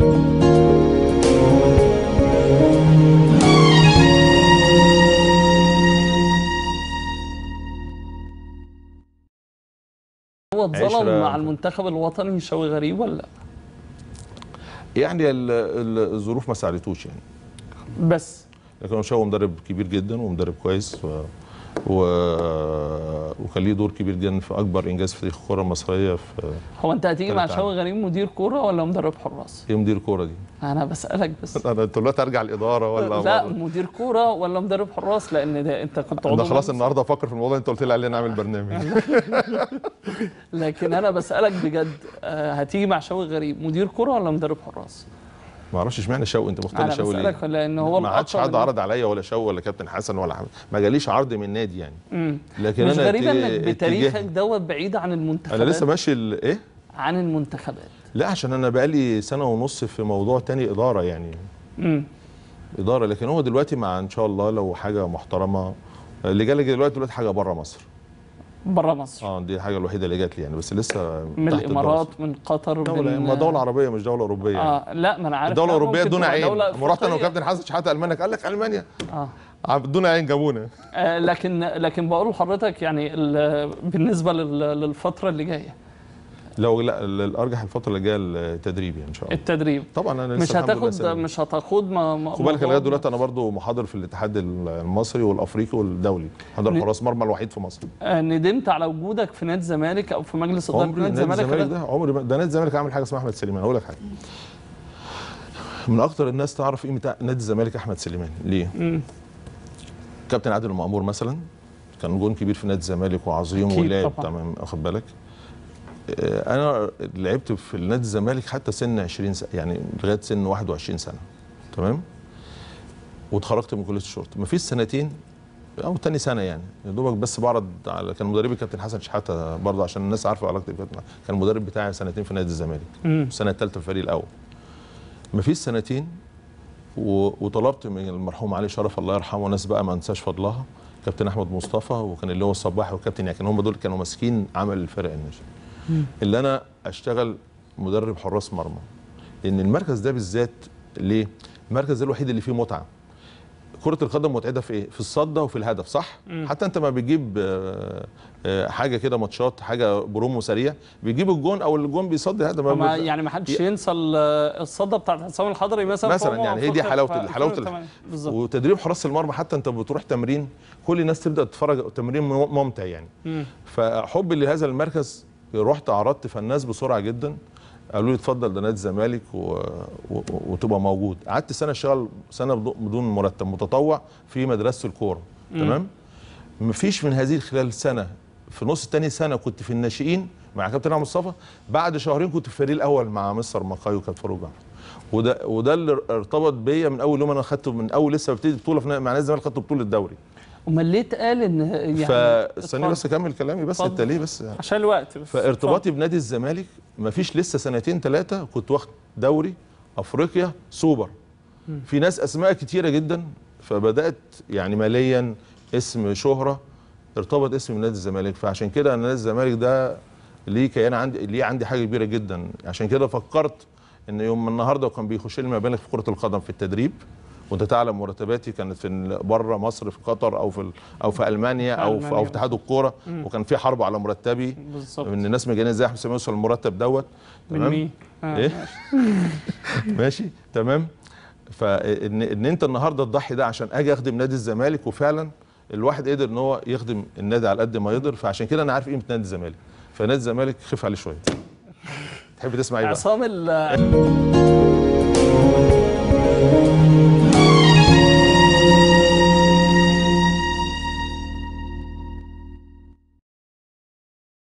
هو اتظلم عشرة. مع المنتخب الوطني شوقي غريب ولا لا؟ يعني ال- ال- الظروف ما ساعدتوش يعني بس لكن هو شاو مدرب كبير جدا ومدرب كويس و... و... وكان ليه دور كبير جدا في اكبر انجاز في تاريخ الكره المصريه في هو انت هتيجي مع تلات عام. شوقي غريب مدير كوره ولا مدرب حراس؟ ايه مدير كوره دي؟ انا بسالك بس انا دلوقتي ارجع الاداره ولا لا مرة؟ مدير كوره ولا مدرب حراس لان ده انت كنت عضو انا خلاص مجلس. النهارده افكر في الموضوع اللي انت قلت لي عليه نعمل برنامج لكن انا بسالك بجد آه، هتيجي مع شوقي غريب مدير كوره ولا مدرب حراس؟ ما اعرفش اشمعنى شوقي انت مختار انا شوقي بسالك ليه؟ لان هو ما عادش الأقرب حد إن- عرض عليا ولا شوقي ولا كابتن حسن ولا حمد ما جاليش عرض من النادي يعني مم. لكن مش انا غريبه ات- انك بتاريخك اتجاه- دوت بعيد عن المنتخبات انا لسه ماشي ال- ايه؟ عن المنتخبات لا عشان انا بقالي سنه ونص في موضوع تاني اداره يعني امم اداره لكن هو دلوقتي مع ان شاء الله لو حاجه محترمه اللي جالي دلوقتي دلوقتي حاجه بره مصر بره مصر اه دي الحاجه الوحيده اللي جات لي يعني بس لسه من تحت الامارات من قطر الدراسة. دوله من ما دوله عربيه مش دوله اوروبيه يعني. اه لا ما انا عارف الدوله لا، الاوروبيه ممكن دون تبقى عين دولة لما رحت انا أفريقية. وكابتن حسن شحاته المانيا قال لك المانيا اه عم- دون عين جابونا آه، لكن لكن بقول لحضرتك يعني ال- بالنسبه لل- للفتره اللي جايه لو لا ال- الارجح الفتره اللي جايه التدريب يعني ان شاء الله التدريب طبعا انا لسه مش الحمد لله هتاخد سليم. مش هتاخد ما ما- خد بالك موضوع- لغايه دلوقتي انا برضو محاضر في الاتحاد المصري والافريقي والدولي محاضر ن- حراس مرمى الوحيد في مصر آه، ندمت على وجودك في نادي الزمالك او في مجلس اداره عمري نادي نادي الزمالك الزمالك ده عمري ما- ده نادي الزمالك عامل حاجه اسمها احمد سليمان هقول لك حاجه من اكتر الناس تعرف قيمه نادي الزمالك احمد سليمان ليه؟ مم. كابتن عادل المأمور مثلا كان جون كبير في نادي الزمالك وعظيم أكيد ولعب طبعاً. تمام واخد بالك آه، انا لعبت في نادي الزمالك حتى سن 20 سنه يعني لغايه سن 21 سنه تمام واتخرجت من كليه الشرطه مفيش سنتين او تاني سنه يعني يا دوبك بس بعرض على كان مدربي كابتن حسن شحاته برضه عشان الناس عارفه علاقتي بكابتن كان المدرب بتاعي سنتين في نادي الزمالك مم. السنه الثالثه في الفريق الاول مفيش سنتين و... وطلبت من المرحوم علي شرف الله يرحمه ناس بقى ما انساش فضلها كابتن احمد مصطفى وكان اللي هو الصباح والكابتن يعني هم دول كانوا ماسكين عمل الفرق الناشئ اللي انا اشتغل مدرب حراس مرمى لان المركز ده بالذات ليه المركز ده الوحيد اللي فيه متعه كرة القدم متعتها في ايه؟ في الصدة وفي الهدف صح؟ مم. حتى انت ما بتجيب آه، آه، حاجة كده ماتشات حاجة برومو سريع بيجيب الجون او الجون بيصدي هذا ما ما بت- يعني ما حدش ينسى ال- الصدى بتاعت حسام الحضري مثلا مثلاً في أمم يعني هي دي أفريقيا حلاوة في ال- حلاوة ال- 2008. بالظبط وتدريب حراس المرمى حتى انت بتروح تمرين كل الناس تبدا تتفرج تمرين مم- ممتع يعني مم. فحبي لهذا المركز رحت عرضت فالناس بسرعه جدا قالوا لي اتفضل ده نادي الزمالك و... و... وتبقى موجود قعدت سنه اشتغل سنه بدو- بدون مرتب متطوع في مدرسه الكوره تمام مفيش من هذه خلال سنه في نص تاني سنه كنت في الناشئين مع كابتن عمرو مصطفى بعد شهرين كنت في الفريق الاول مع مستر مقاي وكابتن فاروق جعفر وده وده اللي ارتبط بيا من اول يوم انا خدته من اول لسه ببتدي بطوله في نا- مع نادي الزمالك خدت بطوله الدوري امال ليه اتقال ان يعني فاستني اتفضل. بس اكمل كلامي بس اتفضل. انت ليه بس عشان الوقت بس فارتباطي بنادي الزمالك مفيش لسه سنتين ثلاثه كنت واخد دوري افريقيا سوبر في ناس اسماء كتيره جدا فبدات يعني ماليا اسم شهره ارتبط اسم نادي الزمالك فعشان كده انا نادي الزمالك ده ليه كيان عندي ليه عندي حاجه كبيره جدا عشان كده فكرت ان يوم النهارده وكان بيخش لي مبالغ في كره القدم في التدريب وانت تعلم مرتباتي كانت في بره مصر في قطر او في ال- او في المانيا او في او ألمانيا. في اتحاد الكوره وكان في حرب على مرتبي بالظبط ان الناس مجانيه ازاي احمد سامي يوصل المرتب دوت من تمام مين؟ آه. ايه ماشي تمام فان ان انت النهارده تضحي ده عشان اجي اخدم نادي الزمالك وفعلا الواحد قدر ان هو يخدم النادي على قد ما يقدر فعشان كده انا عارف قيمه نادي الزمالك فنادي الزمالك خف عليه شويه تحب تسمع ايه بقى عصام ال-